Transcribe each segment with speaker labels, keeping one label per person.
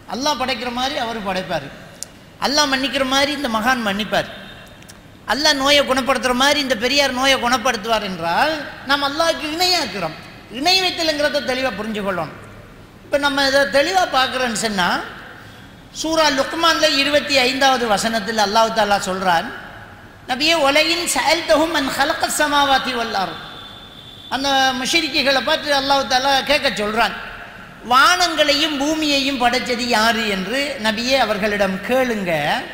Speaker 1: அல்லாஹ் படைக்கிற மாதிரி அவர் படைப்பார் அல்லாஹ் மன்னிக்கிற மாதிரி இந்த மகான் மன்னிப்பார் அல்லாஹ் நோயை குணப்படுத்துகிற மாதிரி இந்த பெரியார் நோயை குணப்படுத்துவார் என்றால் நாம் அல்லாஹ்க்கு இணையாக்குறோம் இணை வைத்தலுங்கிறத தெளிவாக புரிஞ்சுக்கொள்ளணும் இப்போ நம்ம இதை தெளிவாக பார்க்குறோன்னு சொன்னால் சூரா லுக்மான்ல இருபத்தி ஐந்தாவது வசனத்தில் அல்லாஹ் தாலா சொல்கிறான் நபியே உலகின் செயல்தகும் அன் ஹலக்க சமாவாத்தி வல்லார் அந்த முஷிரிக்கைகளை பார்த்து அல்லாஹ் தாலா கேட்க சொல்கிறான் வானங்களையும் பூமியையும் படைச்சது யாரு என்று நபியே அவர்களிடம் கேளுங்க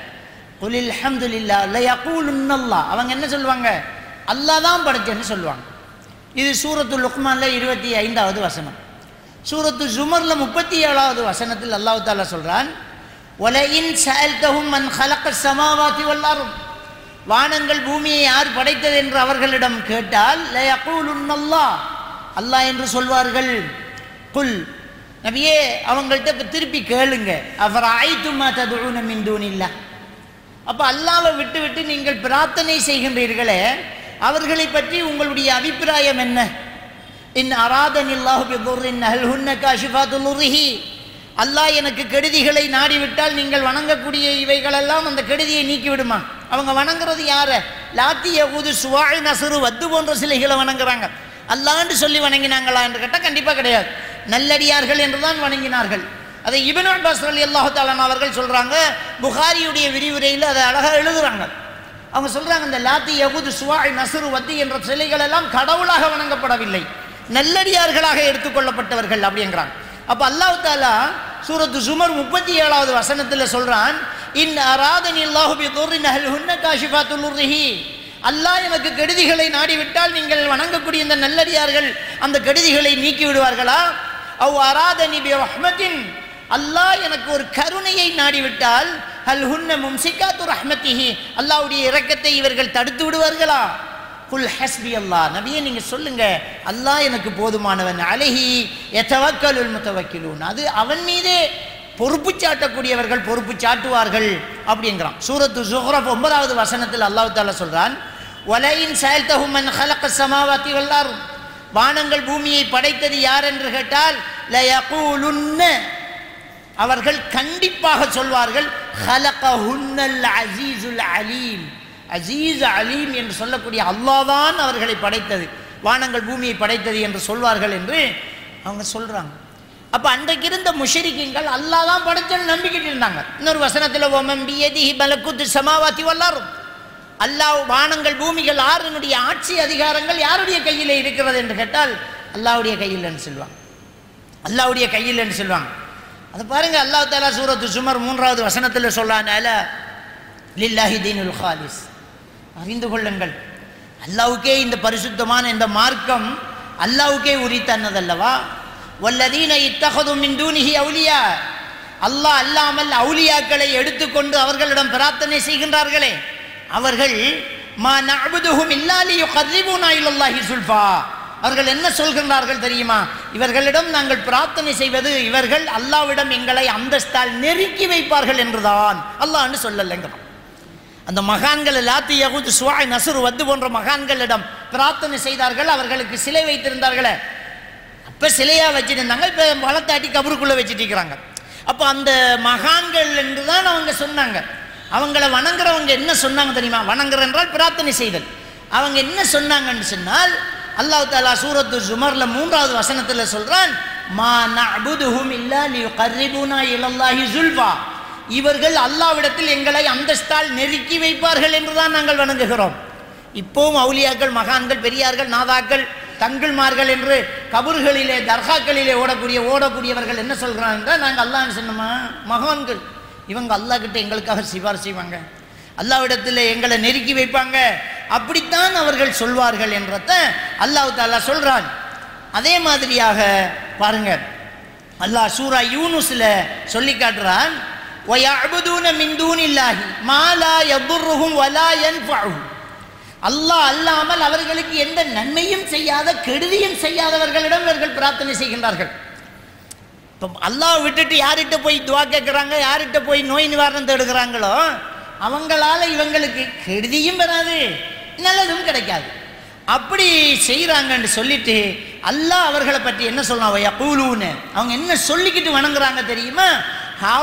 Speaker 1: குலில் அஹமதுல்லா லயகூலுன்னல்லா அவங்க என்ன சொல்லுவாங்க அல்லாஹ் தான் படைச்சேன்னு சொல்லுவாங்க இது சூரத்து லுக்மான்ல இருபத்தி ஐந்தாவது வசனம் சூரத்து ஜுமர்ல முப்பத்தி ஏழாவது வசனத்தில் அல்லாஹ் தாலா சொல்றான் ஒலையின் சயல்தகும் மன் ஹலக்க சமாவாத்தி வல்லாரும் வானங்கள் பூமியை யார் படைத்தது என்று அவர்களிடம் கேட்டால் லயகூலுன்னல்லா அல்லாஹ் என்று சொல்வார்கள் குல் நபியே அவங்கள்ட்ட இப்ப திருப்பி கேளுங்க அவர் ஆய்த்துமா ததுன மின் தூனில்லா அப்போ அல்லாவை விட்டு விட்டு நீங்கள் பிரார்த்தனை செய்கின்றீர்களே அவர்களை பற்றி உங்களுடைய அபிப்பிராயம் என்ன இன் அராதன் இல்லாஹு பிதுர்ரின் அஹல் ஹுன்ன காஷிஃபாத்துல்லுரிஹி அல்லாஹ் எனக்கு கெடுதிகளை நாடிவிட்டால் நீங்கள் வணங்கக்கூடிய இவைகளெல்லாம் அந்த கெடுதியை நீக்கி விடுமா அவங்க வணங்குறது யார லாத்தி யகுது சுவாழ் நசுரு வத்து போன்ற சிலைகளை வணங்குறாங்க அல்லாண்டு சொல்லி வணங்கினாங்களா என்று கேட்டால் கண்டிப்பாக கிடையாது நல்லடியார்கள் என்றுதான் வணங்கினார்கள் அதை இபின் அப்பாஸ் அலி அல்லாஹு தாலான் அவர்கள் சொல்கிறாங்க புகாரியுடைய விரிவுரையில் அதை அழகாக எழுதுறாங்க அவங்க சொல்கிறாங்க இந்த லாத்தி யகுது சுவாய் நசுரு வத்தி என்ற சிலைகள் எல்லாம் கடவுளாக வணங்கப்படவில்லை நல்லடியார்களாக எடுத்துக்கொள்ளப்பட்டவர்கள் அப்படிங்கிறாங்க அப்போ அல்லாஹ் தாலா சூரத்து சுமர் முப்பத்தி ஏழாவது வசனத்தில் சொல்கிறான் இன் அராதனி அல்லாஹு பி துர்ரின் அஹல் ஹுன்ன காஷிஃபாத்துல்லுர்ரிஹி அல்லாஹ் எனக்கு கெடுதிகளை நாடிவிட்டால் நீங்கள் வணங்கக்கூடிய இந்த நல்லடியார்கள் அந்த கெடுதிகளை நீக்கி விடுவார்களா அவ் அராதனி பி ரஹ்மத்தின் அல்லாஹ் எனக்கு ஒரு கருணையை நாடிவிட்டால் ஹல் ஹுன்ன மும்சிகாத்து ரஹ்மத்திஹி அல்லாஹ்வுடைய இரக்கத்தை இவர்கள் தடுத்து விடுவார்களா குல் ஹஸ்பி அல்லாஹ் நபியே நீங்க சொல்லுங்க அல்லாஹ் எனக்கு போதுமானவன் அலஹி எத்தவக்கலுல் முத்தவக்கிலூன் அது அவன் மீதே பொறுப்பு சாட்டக்கூடியவர்கள் பொறுப்பு சாட்டுவார்கள் அப்படிங்கிறான் சூரத்து சுஹ்ரப் ஒன்பதாவது வசனத்தில் அல்லாஹ் தாலா சொல்றான் வலையின் செயல்தகும் மன் ஹலக்க சமாவாத்தி வல்லாரும் வானங்கள் பூமியை படைத்தது யார் என்று கேட்டால் லயகூலுன்ன அவர்கள் கண்டிப்பாக சொல்வார்கள் ஹலகஹுன்னல் அசீசுல் அலீம் அசீஸ் அலீம் என்று சொல்லக்கூடிய அல்லாதான் அவர்களை படைத்தது வானங்கள் பூமியை படைத்தது என்று சொல்வார்கள் என்று அவங்க சொல்றாங்க அப்ப அன்றைக்கு இருந்த முஷரிக்கிங்கள் அல்லாஹ் தான் படைச்சன்னு நம்பிக்கிட்டு இருந்தாங்க இன்னொரு வசனத்தில் ஓமம் பியதிஹி பலக்குத்து சமாவாத்தி வல்லாரும் அல்லாஹ் வானங்கள் பூமிகள் ஆறுனுடைய ஆட்சி அதிகாரங்கள் யாருடைய கையில் இருக்கிறது என்று கேட்டால் அல்லாஹ்வுடைய கையில்னு சொல்லுவாங்க அல்லாஹ்வுடைய கையில்னு சொல்லுவாங்க அதை பாருங்க அல்லாஹ் தாலா சூரத்து சுமர் மூன்றாவது வசனத்தில் சொல்லானால லில்லாஹி தீனுல் ஹாலிஸ் அறிந்து கொள்ளுங்கள் அல்லாவுக்கே இந்த பரிசுத்தமான இந்த மார்க்கம் அல்லாவுக்கே உரித்தன்னதல்லவா வல்லதீன இத்தகதும் மின் தூனிஹி அவுலியா அல்லாஹ் அல்லாமல் அவுலியாக்களை எடுத்துக்கொண்டு அவர்களிடம் பிரார்த்தனை செய்கின்றார்களே அவர்கள் மா நஅபுதுஹும் இல்லா லியுகர்ரிபூனா இலல்லாஹி சுல்ஃபா அவர்கள் என்ன சொல்கின்றார்கள் தெரியுமா இவர்களிடம் நாங்கள் பிரார்த்தனை செய்வது இவர்கள் அல்லாவிடம் எங்களை அந்தஸ்தால் நெருக்கி வைப்பார்கள் என்றுதான் அல்லாஹ்னு சொல்லலைங்கிறான் அந்த மகான்கள் லாத்தி யகுத் சுவாய் நசுர் வத்து போன்ற மகான்களிடம் பிரார்த்தனை செய்தார்கள் அவர்களுக்கு சிலை வைத்திருந்தார்களே அப்போ சிலையாக வச்சுருந்தாங்க இப்போ வளர்த்தாட்டி கபருக்குள்ளே வச்சுட்டு இருக்கிறாங்க அப்போ அந்த மகான்கள் என்று தான் அவங்க சொன்னாங்க அவங்கள வணங்குறவங்க என்ன சொன்னாங்க தெரியுமா வணங்குற என்றால் பிரார்த்தனை செய்தல் அவங்க என்ன சொன்னாங்கன்னு சொன்னால் அல்லாஹ் தாலா சூரத்து ஜுமர்ல மூன்றாவது வசனத்தில் சொல்றான் மா நஅபுதுஹும் இல்லா லியுகர்ரிபூனா இலல்லாஹி சுல்ஃபா இவர்கள் அல்லாவிடத்தில் எங்களை அந்தஸ்தால் நெருக்கி வைப்பார்கள் என்றுதான் நாங்கள் வணங்குகிறோம் இப்போவும் அவுலியாக்கள் மகான்கள் பெரியார்கள் நாதாக்கள் தங்கிள்மார்கள் என்று கபர்களிலே தர்காக்களிலே ஓடக்கூடிய ஓடக்கூடியவர்கள் என்ன சொல்கிறாங்க என்றால் நாங்கள் அல்லாஹ் சொன்னோமா மகான்கள் இவங்க அல்லாஹ் கிட்ட எங்களுக்காக சிபார் செய்வாங்க அல்லாவிடத்தில் எங்களை நெருக்கி வைப்பாங்க அப்படித்தான் அவர்கள் சொல்வார்கள் என்றத அல்லாஹ் தாலா சொல்றான் அதே மாதிரியாக பாருங்க அல்லாஹ் சூரா யூனுஸ்ல சொல்லி காட்டுறான் وَيَعْبُدُونَ مِن دُونِ اللَّهِ مَا لَا يَضُرُّهُمْ وَلَا يَنفَعُهُم அல்லாஹ் அல்லாமல் அவர்களுக்கு எந்த நன்மையும் செய்யாத கெடுதியும் செய்யாதவர்களிடம் இவர்கள் பிரார்த்தனை செய்கின்றார்கள் இப்போ அல்லாஹ் விட்டுட்டு யார்கிட்ட போய் துவா கேட்குறாங்க யார்கிட்ட போய் நோய் நிவாரணம் தேடுகிறாங்களோ அவங்களால இவங்களுக்கு கெடுதியும் வராது நல்லதும் கிடைக்காது அப்படி செய்கிறாங்கன்னு சொல்லிட்டு அல்லாஹ் அவர்களை பற்றி என்ன சொல்றான் யகூலூன்னு அவங்க என்ன சொல்லிக்கிட்டு வணங்குறாங்க தெரியுமா